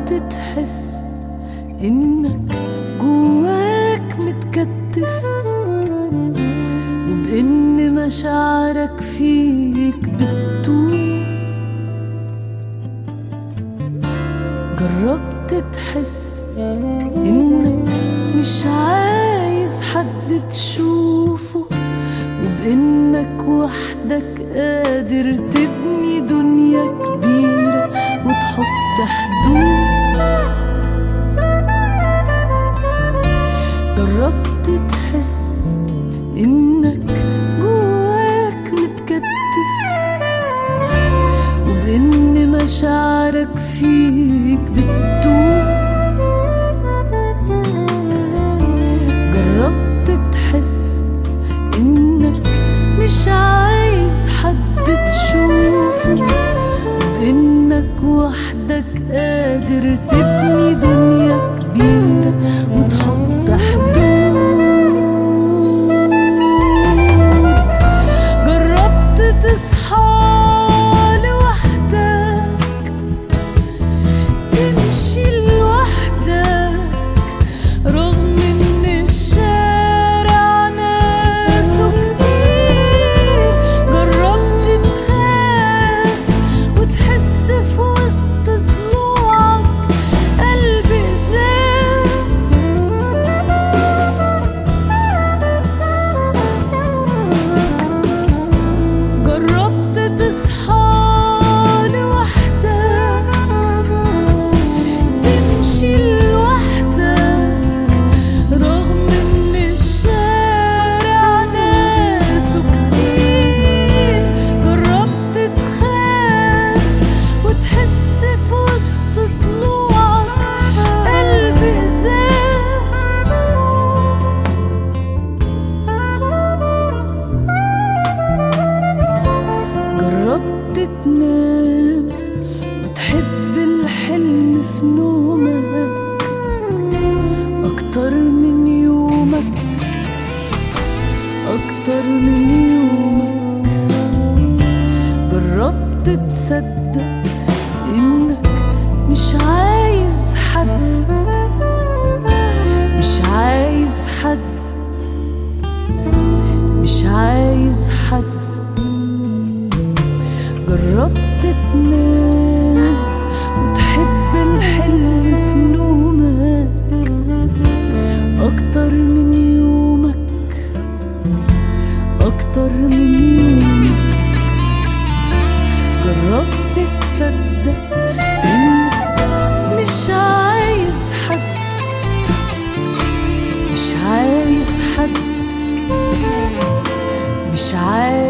جربت تحس إنك جواك متكتف وبإن مشاعرك فيك بتطول جربت تحس إنك مش عايز حد تشوفه وبإنك وحدك قادر تبني دنيا كبيرة وتحط حدود جربت تحس إنك جواك متكتف وبإن مشاعرك فيك بتدوب جربت تحس إنك مش عايز حد تشوفه وإنك وحدك قادر تبني دنيا كبيرة وتحط حدود جربت تصحى لوحدك تمشي لوحدك رغم ان الشارع ناسه كتير جربت تخاف وتحس في وسط طلوعك قلب ازاز جربت تصحى لوحدك تمشي لوحدك رغم ان الشارع ناسه كتير جربت تخاف وتحس في وسط طلوعك قلب ازاز جربت تنام وتحب الحلم في نومك أكتر من يومك أكتر من يومك جربت تصدق إنك مش عايز حد مش عايز حد مش عايز حد جربت تنام وتحب الحلم في نومك أكتر من يومك أكتر من يومك جربت تصدق إنك مش عايز حد مش عايز حد مش عايز